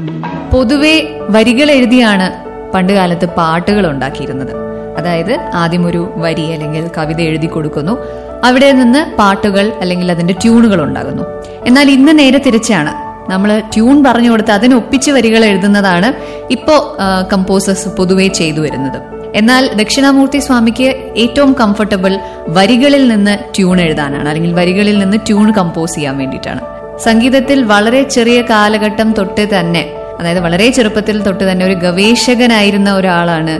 പൊതുവെ വരികൾ എഴുതിയാണ് പണ്ട് കാലത്ത് പാട്ടുകൾ ഉണ്ടാക്കിയിരുന്നത് അതായത് ആദ്യം ഒരു വരി അല്ലെങ്കിൽ കവിത എഴുതി കൊടുക്കുന്നു അവിടെ നിന്ന് പാട്ടുകൾ അല്ലെങ്കിൽ അതിന്റെ ട്യൂണുകൾ ഉണ്ടാകുന്നു എന്നാൽ ഇന്ന് നേരെ തിരിച്ചാണ് നമ്മൾ ട്യൂൺ പറഞ്ഞു കൊടുത്ത് അതിനൊപ്പിച്ച് വരികൾ എഴുതുന്നതാണ് ഇപ്പോ കമ്പോസേഴ്സ് പൊതുവെ ചെയ്തു വരുന്നത് എന്നാൽ ദക്ഷിണാമൂർത്തി സ്വാമിക്ക് ഏറ്റവും കംഫർട്ടബിൾ വരികളിൽ നിന്ന് ട്യൂൺ എഴുതാനാണ് അല്ലെങ്കിൽ വരികളിൽ നിന്ന് ട്യൂൺ കമ്പോസ് ചെയ്യാൻ വേണ്ടിയിട്ടാണ് സംഗീതത്തിൽ വളരെ ചെറിയ കാലഘട്ടം തൊട്ട് തന്നെ അതായത് വളരെ ചെറുപ്പത്തിൽ തൊട്ട് തന്നെ ഒരു ഗവേഷകനായിരുന്ന ഒരാളാണ്